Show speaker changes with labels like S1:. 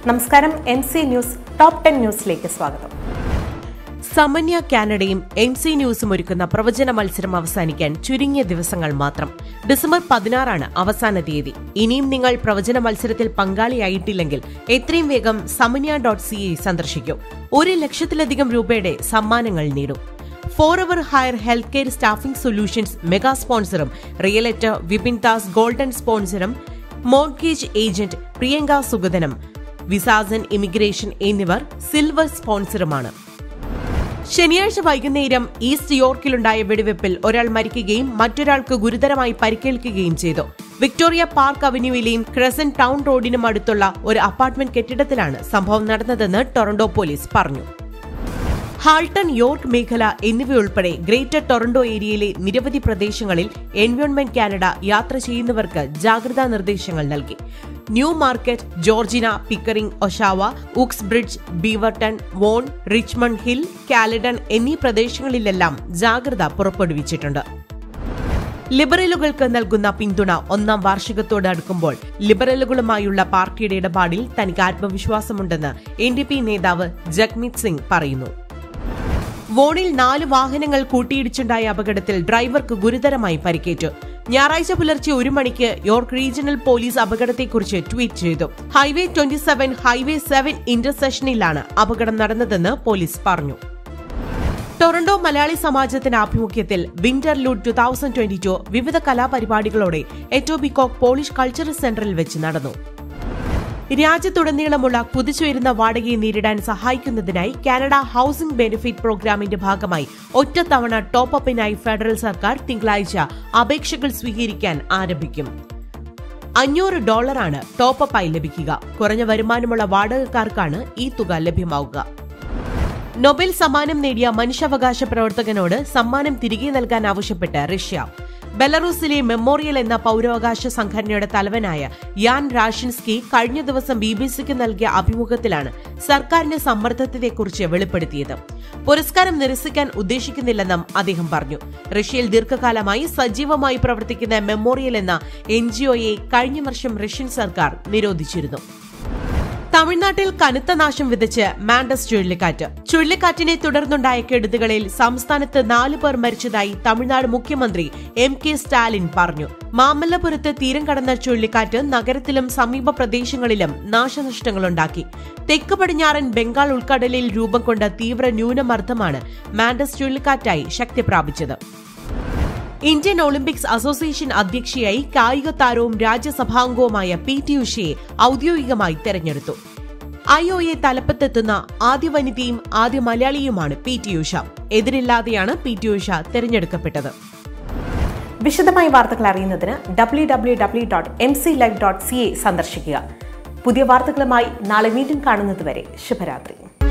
S1: നമസ്കാരം M C news top ten ന്യൂസിലേക്ക് സ്വാഗതം
S2: സമന്യ കാനഡയും എം സി ന്യൂസും ഒരുക്കുന്ന പ്രവചന മത്സരം അവസാനിക്കാൻ ചുരുങ്ങിയ ദിവസങ്ങൾ മാത്രം ഡിസംബർ പതിനാറാണ് അവസാന തീയതി ഇനിയും നിങ്ങൾ പ്രവചന മത്സരത്തിൽ പങ്കാളിയായിട്ടില്ലെങ്കിൽ എത്രയും വേഗം സമന്യ ഡോട്ട് സി എ സന്ദർശിക്കൂ ഒരു ലക്ഷത്തിലധികം രൂപയുടെ സമ്മാനങ്ങൾ നേടും for our hire health care staffing solutions mega സ്പോൺസറും റിയലറ്റർ വിപിൻ ദാസ് ഗോൾഡൻ സ്പോൺസറും മോർഗേജ് ഏജന്റ് പ്രിയങ്ക സുഗതനും വിസാസൻ ഇമിഗ്രേഷൻ എന്നിവർ സിൽവർ സ്പോൺസറുമാണ് ശനിയാഴ്ച വൈകുന്നേരം ഈസ്റ്റ് യോർക്കിലുണ്ടായ വെടിവെപ്പിൽ ഒരാൾ മരിക്കുകയും മറ്റൊരാൾക്ക് ഗുരുതരമായി പരിക്കേൽക്കുകയും ചെയ്തു വിക്ടോറിയ പാർക്ക് അവന്യൂവിലെയും ക്രസൻ ടൗൺ റോഡിനും അടുത്തുള്ള ഒരു അപ്പാർട്ട്മെന്റ് കെട്ടിടത്തിലാണ് സംഭവം നടന്നതെന്ന് ടൊറന്റോ പോലീസ് പറഞ്ഞു ഹാൾട്ടൺ യോർക്ക് മേഖല എന്നിവയുൾപ്പെടെ ഗ്രേറ്റർ ടൊറന്റോ ഏരിയയിലെ നിരവധി പ്രദേശങ്ങളിൽ എൻവയോൺമെന്റ് കാനഡ യാത്ര ചെയ്യുന്നവർക്ക് ജാഗ്രതാ നിർദ്ദേശങ്ങൾ നൽകി Newmarket Georgina Pickering Oshawa Uxbridge Beaverton Vaughan Richmond Hill Caledon എന്നീ പ്രദേശങ്ങളിലെല്ലാം ജാഗ്രത പുറപ്പെടുവിച്ചിട്ടുണ്ട് ലിബറലുകൾക്ക് നൽകുന്ന പിന്തുണ ഒന്നാം വാർഷികത്തോട് അടുക്കുമ്പോൾ ലിബറലുകളുമായുള്ള പാർട്ടിയുടെ ഇടപാടിൽ തനിക്ക് ആത്മവിശ്വാസമുണ്ടെന്ന് എൻ ഡി പി നേതാവ് ജഗ്മീത് സിംഗ് പറയുന്നു വോണിൽ നാല് വാഹനങ്ങൾ കൂട്ടിയിടിച്ചുണ്ടായ അപകടത്തിൽ ഡ്രൈവർക്ക് ഗുരുതരമായി പരിക്കേറ്റു ഞായറാഴ്ച പുലർച്ചെ ഒരു മണിക്ക് യോർക്ക് റീജിയണൽ പോലീസ് അപകടത്തെക്കുറിച്ച് ട്വീറ്റ് ചെയ്തു highway twenty seven highway seven ഇന്റർസെക്ഷനിലാണ് അപകടം നടന്നതെന്ന് പോലീസ് പറഞ്ഞു ടൊറന്റോ മലയാളി സമാജത്തിന്റെ ആഭിമുഖ്യത്തിൽ Winterlude two thousand twenty two വിവിധ കലാപരിപാടികളോടെ എറ്റോബിക്കോക്ക് പോളിഷ് കൾച്ചറൽ സെന്ററിൽ വെച്ച് നടന്നു രാജ്യത്തുടനീളമുള്ള കുതിച്ചുയരുന്ന വാടകയെ നേരിടാൻ സഹായിക്കുന്നതിനായി കാനഡ ഹൌസിംഗ് ബെനിഫിറ്റ് പ്രോഗ്രാമിന്റെ ഭാഗമായി ഒറ്റത്തവണ ടോപ്പ് അപ്പിനായി ഫെഡറൽ സർക്കാർ തിങ്കളാഴ്ച അപേക്ഷകൾ സ്വീകരിക്കാൻ ആരംഭിക്കും അഞ്ഞൂറ് ഡോളറാണ് ടോപ്പ് അപ്പായി ലഭിക്കുക കുറഞ്ഞ വരുമാനമുള്ള വാടകക്കാർക്കാണ് ഈ തുക ലഭ്യമാവുക നൊബേൽ സമ്മാനം നേടിയ മനുഷ്യാവകാശ പ്രവർത്തകനോട് സമ്മാനം തിരികെ നൽകാൻ ആവശ്യപ്പെട്ട് റഷ്യ ബെലറൂസിലെ മെമ്മോറിയൽ എന്ന പൌരാവകാശ സംഘടനയുടെ തലവനായ യാൻ റാഷിൻസ്കി കഴിഞ്ഞ ദിവസം ബി ബി സിക്ക് നൽകിയ അഭിമുഖത്തിലാണ് സർക്കാരിന്റെ സമ്മർദ്ദത്തെക്കുറിച്ച് വെളിപ്പെടുത്തിയത് പുരസ്കാരം നിരസിക്കാൻ ഉദ്ദേശിക്കുന്നില്ലെന്നും അദ്ദേഹം പറഞ്ഞു റഷ്യയിൽ ദീർഘകാലമായി സജീവമായി പ്രവർത്തിക്കുന്ന മെമ്മോറിയൽ എന്ന എൻജിഒയെ കഴിഞ്ഞ വർഷം റഷ്യൻ സർക്കാർ നിരോധിച്ചിരുന്നു തമിഴ്നാട്ടിൽ കനത്ത നാശം വിതച്ച് മാൻഡസ് ചുഴലിക്കാറ്റ് ചുഴലിക്കാറ്റിനെ തുടർന്നുണ്ടായ കെടുതികളിൽ സംസ്ഥാനത്ത് നാലു പേർ മരിച്ചതായി തമിഴ്നാട് മുഖ്യമന്ത്രി എം കെ സ്റ്റാലിൻ പറഞ്ഞു മാമല്ലപുരത്ത് തീരം കടന്ന ചുഴലിക്കാറ്റ് നഗരത്തിലും സമീപ പ്രദേശങ്ങളിലും നാശനഷ്ടങ്ങളുണ്ടാക്കി തെക്ക് പടിഞ്ഞാറൻ ബംഗാൾ ഉൾക്കടലിൽ രൂപം കൊണ്ട തീവ്ര ന്യൂനമർദ്ദമാണ് മാൻഡസ് ചുഴലിക്കാറ്റായി ശക്തി പ്രാപിച്ചത് ഇന്ത്യൻ ഒളിമ്പിക്സ് അസോസിയേഷൻ അധ്യക്ഷയായി കായിക താരവും രാജ്യസഭാംഗവുമായ പി ടി ഉഷയെ ഔദ്യോഗികമായി തെരഞ്ഞെടുത്തു ഐ ഒ എ തലപ്പത്തെത്തുന്ന ആദ്യ വനിതയും ആദ്യ മലയാളിയുമാണ് പി ടി ഉഷ എതിരില്ലാതെയാണ് പി ടി ഉഷ തെരഞ്ഞെടുക്കപ്പെട്ടത്
S1: വിശദമായ വാർത്തകൾ അറിയുന്നതിന് W W W dot M C live dot C A സന്ദർശിക്കുക പുതിയ വാർത്തകളുമായി നാളെ വീണ്ടും കാണുന്നതുവരെ ശുഭരാത്രി